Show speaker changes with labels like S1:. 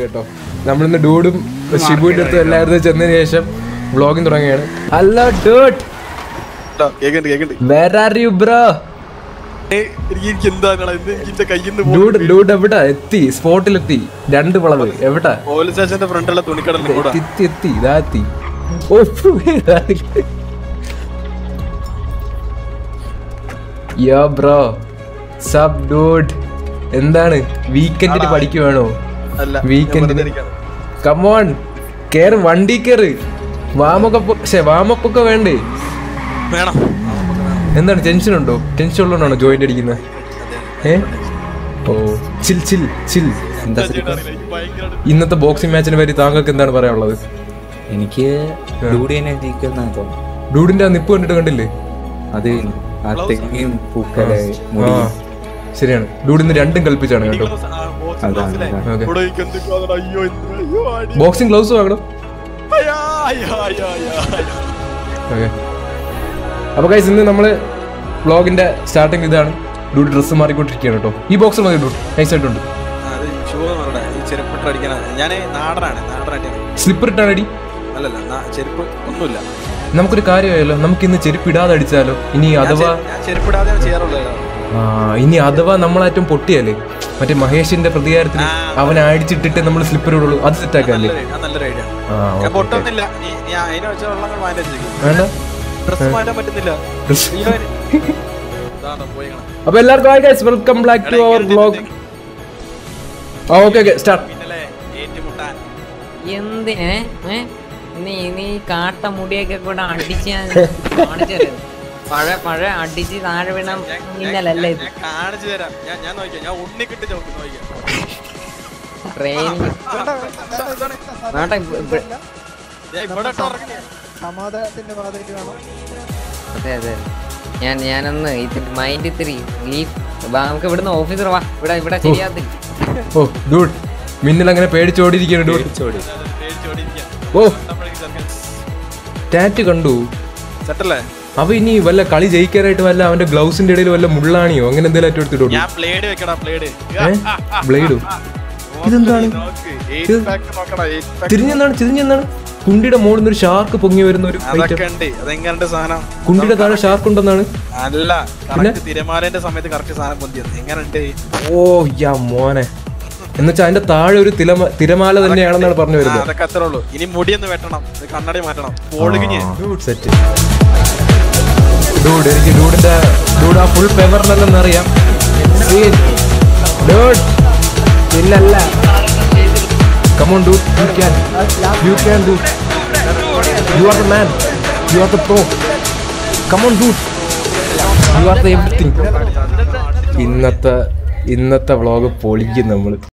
S1: കേട്ടോ നമ്മളിന്ന് ഡൂഡും ഷിബുവിന്റെ അടുത്ത് എല്ലാവരും ചെന്നതിന് ശേഷം വ്ളോഗിങ് തുടങ്ങുകയാണ് ഹലോ ഡൂഡ്
S2: കേക്കണ്ട് കേക്കണ്ട്
S1: വേർ ആർ യു ബ്രോ
S2: എനിക്ക് എനിക്ക് എന്താണ് ഇന്ന് എനിക്ക് എന്റെ കയ്യിൽ നിന്ന്
S1: ഡൂഡ് ഡൂഡ് എവിടാ എത്തി സ്പോട്ടിലെത്തി രണ്ട് വളവ് എവിടാ
S2: പോലീസ് സ്റ്റേഷന്റെ ഫ്രണ്ടുള്ള തുണിക്കടലിൽ കൂടാ
S1: എത്തി എത്തി എത്തി ഇതാ എത്തി ഓ യോ ബ്രോ സബ് ഡൂഡ് എന്താണ് വീക്കെൻഡിന് പഠിക്കുവാണോ
S2: അല്ല
S1: വീക്കെൻഡിന് കമോൺ കേറ് വണ്ടി കേറ് വാമൊക്കെ പക്ഷെ വാമപ്പൊക്കെ വേണ്ടേ
S2: വേണം
S1: എന്താണ് ടെൻഷൻ ഉണ്ടോ ടെൻഷൻ ഉള്ളതുകൊണ്ടാണോ ജോയിന്റ് അടിക്കുന്നത് ഏ ഓ ചിൽ ചിൽ ചിൽ
S3: എന്താ
S2: ഭയങ്കര
S1: ഇന്നത്തെ ബോക്സിംഗ് മാച്ചിനെ പറ്റി താങ്കൾക്ക് എന്താണ് പറയാനുള്ളത്
S3: എനിക്ക് ഡൂഡി തന്നെ ജയിക്കുന്ന തോന്നുന്നു
S1: ഡൂഡിന്റെ ആ നിപ്പ് കണ്ടിട്ട് കണ്ടില്ലേ
S3: അത് ആ തെങ്ങിയും പൂക്കലെ
S1: ആ
S3: മുടി
S1: ശരിയാണ് ഡൂഡ് ഇന്ന് രണ്ടും കൽപ്പിച്ചാണ് കേട്ടോ
S3: അതാണ് അതാണ്.
S1: ഓക്കെ
S2: ഇവിടെ എനിക്ക് എന്തൊക്കെയോ ആണ്. അയ്യോ എന്ത് അയ്യോ അടി.
S1: ബോക്സിംഗ് ഗ്ലൗസ് വാങ്ങണം
S2: അയ്യോ, അയ്യോ, അയ്യോ, അയ്യോ, അയ്യോ.
S1: ഓക്കെ അപ്പൊ കൈസ് ഇന്ന് നമ്മള് വ്ളോഗിന്റെ സ്റ്റാർട്ടിങ് ഇതാണ് ഡൂഡ് ഡ്രസ്സ് മാറിക്കൊണ്ടിരിക്കുകയാണ് കേട്ടോ ഈ ബോക്സ് മതി ഡൂഡ് നൈസ് ആയിട്ടുണ്ട്
S2: ആ, അത് ഷൂ എന്ന് പറയട്ടെ. ഈ ചെരുപ്പിട്ട് അടിക്കാനാണ് ഞാൻ നാടനാണ് നാടനായിട്ട്
S1: സ്ലിപ്പർ ഇട്ടാണ് അടി
S2: അല്ലല്ല നാ- ചെരുപ്പ് ഒന്നുമില്ല
S1: നമുക്കൊരു കാര്യമായല്ലോ നമുക്ക് ഇന്ന് ചെരുപ്പ് ഇടാതെ അടിച്ചാലോ ഇനി അഥവാ
S2: ഞാൻ ചെരുപ്പിടാതെ ചെയ്യാറുള്ളത്
S1: ആ ഇനി അഥവാ നമ്മളായിട്ടും പൊട്ടിയല്ലേ മറ്റേ മഹേഷിന്റെ പ്രതികാരത്തിൽ അവനെ അടിച്ചിട്ടിട്ട് നമ്മൾ സ്ലിപ്പർ ഇടുള്ളൂ അത് സെറ്റാക്കല്ലേ
S2: നല്ലൊരു ഐഡിയ
S1: ആ
S2: ഞാൻ
S1: ഓക്കെ
S2: പൊട്ടൊന്നില്ല നീ നീ അതിനെ വെച്ച വെള്ളം മാറ്റാൻ ചെയ്യും
S1: വേണ്ട
S2: ഡ്രസ് മാറ്റാൻ പറ്റുന്നില്ല
S1: Dress-
S2: അയ്യോ, ഇതാണോ പോയി കാണാം.
S1: അപ്പൊ എല്ലാവർക്കും hi guys welcome back to our vlog ആ ഓക്കെ ഓക്കെ സ്റ്റാർട്ട്
S2: പിന്നല്ലേ ഏറ്റുമുട്ടാൻ
S4: എന്തിനെ ഏ? നീ നീ കാട്ട മുടിയൊക്കെ കൂടെ അടിച്ച് ഞാൻ കാണിച്ചു തരാം പഴ പഴ അടിച്ച് താഴെ വീണ
S2: ഞാൻ- ഞാൻ-
S4: മിന്നലല്ലേ ഇത്
S2: ഞാൻ കാണിച്ചു തരാം ഞാൻ ഞാൻ നോക്കിയാ ഞാൻ ഉണ്ണി കിട്ടി നോക്കി നോക്കിയാ
S4: ട്രെയിനിങ് നാട്ടെ
S2: ഞാൻ ഇവിടെ ഇട്ട് ഉറങ്ങി.
S5: സമാധാനത്തിന്റെ പാതയിൽ വേണം
S4: അതെ അതെ ഞാൻ ഞാനൊന്ന് ഇത് മൈൻഡ് ഇത്തിരി ലീഫ് നമുക്ക് ഇവിടുന്ന് ഓഫീസർ വാ ഇവിടെ ഇവിടെ ശരിയാത്തില്ല
S1: ഓ ഡൂഡ് മിന്നൽ അങ്ങനെ പേടിച്ചോടിയിരിക്കുകയാണ് ഡൂഡ്
S3: പേടിച്ചോടി
S2: അത് പേടിച്ചോടിയിരിക്കാ.
S1: ഓ
S2: നമ്മളേക്ക് ചെറുക്കൻ.
S1: ടാറ്റ് കണ്ടു
S2: സെറ്റല്ലേ
S1: അവ ഇനി വല്ല കളി ജയിക്കാനായിട്ട് വല്ല അവന്റെ ഗ്ലൗസിന്റെ ഇടയിൽ വല്ല മുള്ളാണിയോ അങ്ങനെ എന്തെങ്കിലും ആയിട്ട് എടുത്തിട്ടു
S2: ഞാൻ ബ്ലേഡ് വെക്കടാ ബ്ലേഡ്
S1: ബ്ലേഡു ഇതെന്താണ് ഇത് തിരിഞ്ഞെന്താണ് തിരിഞ്ഞെന്താണ് കുണ്ടിയുടെ മുകളിൽ നിന്ന് ഒരു ഷാർക്ക് പൊങ്ങി വരുന്ന ഒരു item.
S2: അതൊക്കെ ഉണ്ട് അതെങ്ങനെ സാധനം
S1: കുണ്ടിയുടെ താഴെ ഷാർക്ക് ഉണ്ടെന്നാണ്
S2: അല്ല കറക്റ്റ് തിരമാലേന്റെ സമയത്ത് കറക്റ്റ് സാധനം പൊന്തിയത് എങ്ങനെയുണ്ട്
S1: ഓ യാ മോനെ എന്നുവെച്ചാ അതിന്റെ താഴെ ഒരു തിലമ തിരമാല തന്നെയാണെന്നാണ് പറഞ്ഞു
S2: ആ,
S1: വരുന്നത്
S2: അതൊക്കെ അത്രേ ഉള്ളൂ ഇനി മുടിയൊന്ന് വെട്ടണം ഇത് കണ്ണട മാറ്റണം പൊളുകിഞ്ഞ്
S1: സെറ്റ് ഡൂഡ് എനിക്ക് ഡൂഡിന്റെ ഡൂഡ് ആ ഫുൾ പെവറിനല്ലെന്ന് അറിയാം ഡൂഡ് ഇല്ലല്ല come on dude you can you can do you are the man you are the pro come on dude you are the everything ഇന്നത്തെ ഇന്നത്തെ വ്ളോഗ് പൊളിക്കും നമ്മൾ